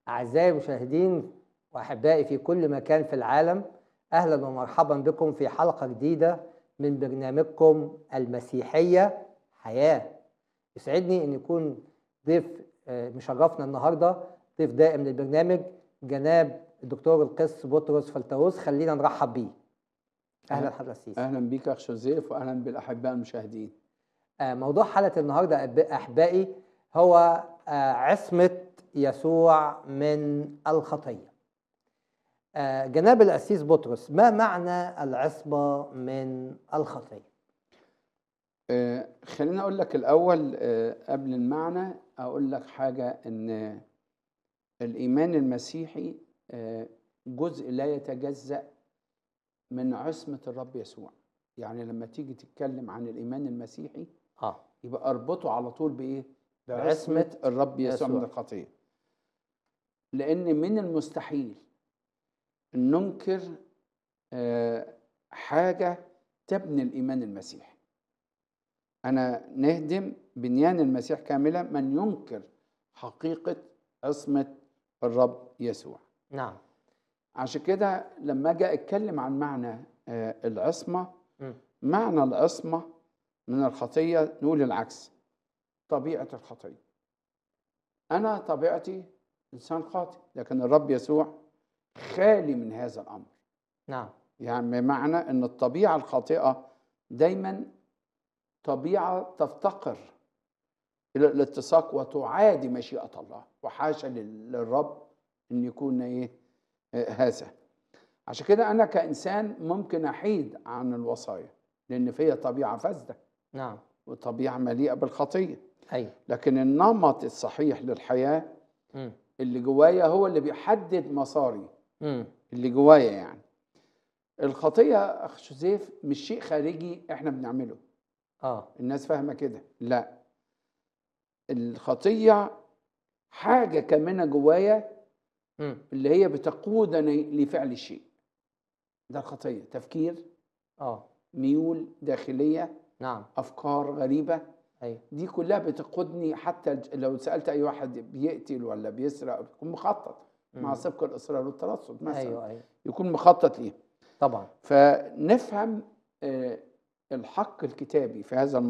أعزائي المشاهدين وأحبائي في كل مكان في العالم أهلا ومرحبا بكم في حلقة جديدة من برنامجكم المسيحية حياة يسعدني أن يكون ضيف آه، مشرفنا النهاردة ضيف دائم للبرنامج جناب الدكتور القس بطرس فلتوس خلينا نرحب بيه أهلا حضرتك السيسي اهلا بيك اخ جوزيف واهلا بالاحباء المشاهدين آه، موضوع حلقة النهاردة أب- أحبائي هو آه، عصمة يسوع من الخطية آه، جناب الأسيس بطرس ما معنى العصمة من الخطية آه خليني اقول لك الاول آه قبل المعنى اقول لك حاجه ان الايمان المسيحي آه جزء لا يتجزا من عصمه الرب يسوع يعني لما تيجي تتكلم عن الايمان المسيحي آه يبقى اربطه على طول بايه بعصمة بعصمه الرب يسوع, يسوع. من الخطيه لان من المستحيل ان ننكر آه، حاجه تبني الايمان المسيحي انا نهدم بنيان المسيح كاملا من ينكر حقيقه عصمه الرب يسوع نعم عشان كده لما اجي اتكلم عن معنى آه، العصمه مم. معنى العصمه من الخطيه نقول العكس طبيعه الخطيه انا طبيعتي انسان خاطئ لكن الرب يسوع خالي من هذا الامر نعم يعني بمعنى ان الطبيعه الخاطئه دايما طبيعه تفتقر الى الاتساق وتعادي مشيئه الله وحاشا لل- للرب ان يكون ايه آه، هذا عشان كده انا كانسان ممكن احيد عن الوصايا لان فيها طبيعه فاسده نعم وطبيعه مليئه بالخطيه أيوة لكن النمط الصحيح للحياه مم. اللي جوايا هو اللي بيحدد مساري مم. اللي جوايا يعني الخطيه اخ شوزيف مش شيء خارجي احنا بنعمله آه الناس فاهمه كده لا الخطيه حاجه كامنه جوايا مم. اللي هي بتقودني لفعل الشيء ده الخطيه تفكير آه ميول داخليه نعم افكار غريبه أيوة دي كلها بتقودني حتى لو سالت اي واحد بيقتل ولا بيسرق بيكون مخطط مع مم. سبق الاصرار والترصد مثلا أيوة أيوة يكون مخطط ليه طبعا فنفهم آه، الحق الكتابي في هذا